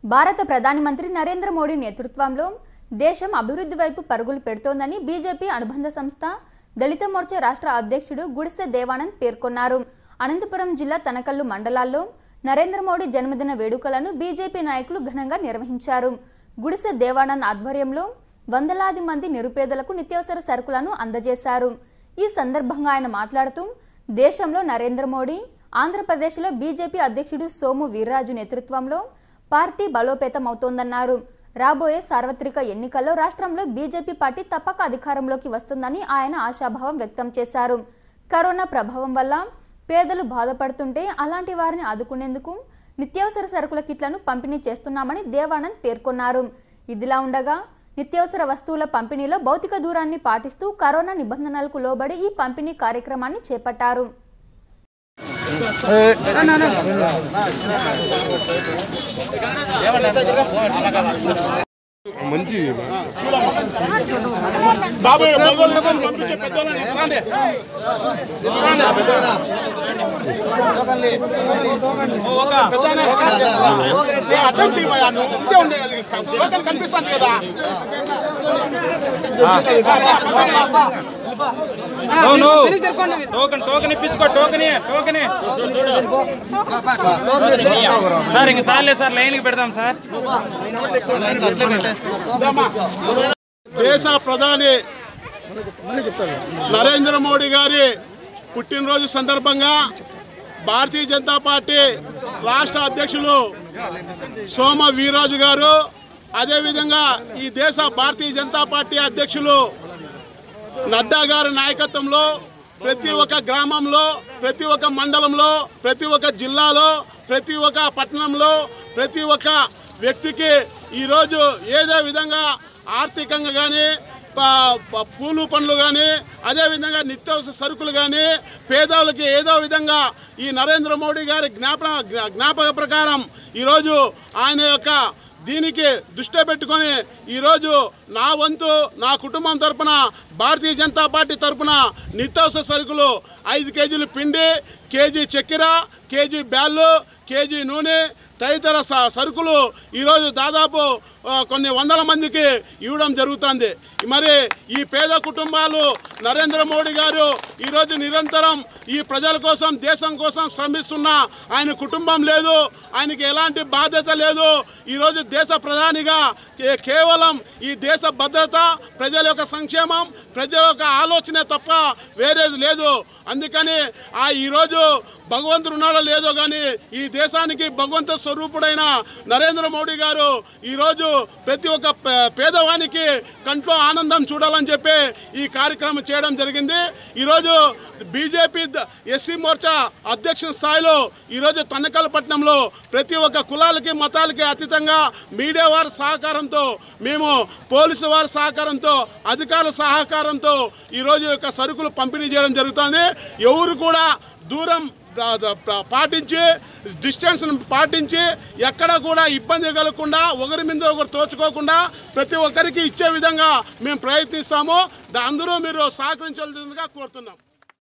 భారత ప్రధాని మంత్రి నరేంద్ర మోడీ నేతృత్వంలో దేశం అభివృద్ధి వైపు పరుగులు పెడుతోందని బీజేపీ అనుబంధ సంస్థ దళిత మోర్చా రాష్ట్ర అధ్యక్షుడు గుడిసె దేవానంద్ పేర్కొన్నారు అనంతపురం జిల్లా తనకల్లు మండలాల్లో నరేంద్ర మోడీ జన్మదిన వేడుకలను బీజేపీ నాయకులు ఘనంగా నిర్వహించారు గుడిసె దేవానంద్ ఆధ్వర్యంలో వందలాది మంది నిరుపేదలకు నిత్యావసర సరుకులను అందజేశారు ఈ సందర్భంగా ఆయన మాట్లాడుతూ దేశంలో నరేంద్ర మోడీ ఆంధ్రప్రదేశ్లో బీజేపీ అధ్యక్షుడు సోము వీర్రాజు నేతృత్వంలో పార్టీ బలోపేతం అవుతోందన్నారు రాబోయే సార్వత్రిక ఎన్నికల్లో రాష్ట్రంలో బీజేపీ పార్టీ తప్పక అధికారంలోకి వస్తుందని ఆయన ఆశాభావం వ్యక్తం చేశారు కరోనా ప్రభావం వల్ల పేదలు బాధపడుతుంటే అలాంటి వారిని ఆదుకునేందుకు నిత్యావసర సరుకుల కిట్లను పంపిణీ చేస్తున్నామని దేవానంద్ పేర్కొన్నారు ఇదిలా ఉండగా నిత్యావసర వస్తువుల పంపిణీలో భౌతిక దూరాన్ని పాటిస్తూ కరోనా నిబంధనలకు లోబడి ఈ పంపిణీ కార్యక్రమాన్ని చేపట్టారు మంచి బాబు మగవాళ్ళని పంపించే పెద్దవాళ్ళని రండి. పెద్దవాళ్ళని రండి. ఏ అడ్డం తీయమయ్యా, నువ్వు ఉంటే ఉండే లోకల్ కనిపిస్తుంది కదా నో నో టోకెన్ టోకెన్ ఇప్పించుకో టోకెన్ టోకెన్ సార్ ఇంక చాలే సార్ లైన్ కి పెడదాం సార్ ఇదమ్మా. దేశ ప్రధాని నరేంద్ర మోడీ గారి పుట్టినరోజు సందర్భంగా భారతీయ జనతా పార్టీ రాష్ట్ర అధ్యక్షులు సోమ వీర్రాజు గారు అదేవిధంగా ఈ దేశ భారతీయ జనతా పార్టీ అధ్యక్షులు నడ్డా గారి నాయకత్వంలో ప్రతి ఒక్క గ్రామంలో ప్రతి ఒక్క మండలంలో ప్రతి ఒక్క జిల్లాలో ప్రతి ఒక్క పట్టణంలో ప్రతి ఒక్క వ్యక్తికి ఈరోజు ఏదో విధంగా ఆర్థికంగా కానీ పూలు పండ్లు కానీ అదేవిధంగా నిత్యావసర సరుకులు కానీ పేదవాళ్ళకి ఏదో విధంగా ఈ నరేంద్ర మోడీ గారి జ్ఞాపన జ్ఞా- జ్ఞాపక ప్రకారం ఈరోజు ఆయన యొక్క దీనికి దృష్టి పెట్టుకొని ఈరోజు నా వంతు నా కుటుంబం తరపున భారతీయ జనతా పార్టీ తరపున నిత్యావసర సరుకులు ఐదు కేజీలు పిండి కేజీ చక్కెర కేజీ బ్యాళ్ళు కేజీ నూనె తదితర స- సరుకులు ఈరోజు దాదాపు ఆ, కొన్ని వందల మందికి ఇవ్వడం జరుగుతుంది మరి ఈ పేద కుటుంబాలు నరేంద్ర మోడీ గారు ఈరోజు నిరంతరం ఈ ప్రజల కోసం దేశం కోసం శ్రమిస్తున్న ఆయన కుటుంబం లేదు ఆయనకి ఎలాంటి బాధ్యత లేదు ఈరోజు దేశ ప్రధానిగా కే- కేవలం ఈ దేశ భద్రత ప్రజల యొక్క సంక్షేమం ప్రజల యొక్క ఆలోచనే తప్ప వేరేది లేదు అందుకని ఆ ఈరోజు భగవంతుడు ఉన్నాడో లేదో కానీ ఈ దేశానికి భగవంతు స్వరూపుడైన నరేంద్ర మోడీ గారు ఈరోజు ప్రతి ఒక్క పే- పేదవానికి కంట్లో ఆనందం చూడాలని చెప్పి ఈ కార్యక్రమం చేయడం జరిగింది ఈరోజు బీజేపీ ద- ఎస్సీ మోర్చా అధ్యక్ష స్థాయిలో ఈరోజు తన్నకలపట్నంలో ప్రతి ఒక్క కులాలకి మతాలకి అతీతంగా మీడియా వారి సహకారంతో మేము పోలీసు వారి సహకారంతో అధికారుల సహకారంతో ఈరోజు యొక్క సరుకులు పంపిణీ చేయడం జరుగుతుంది ఎవరు కూడా దూరం ప్ర- ప్ర- పాటించి డిస్టెన్స్ పాటించి ఎక్కడ కూడా ఇబ్బంది కలగకుండా ఒకరి మీద ఒకరు తోచుకోకుండా ప్రతి ఒక్కరికి ఇచ్చే విధంగా మేము ప్రయత్నిస్తాము దా- అందరూ మీరు సహకరించాల్సిందిగా కోరుతున్నాం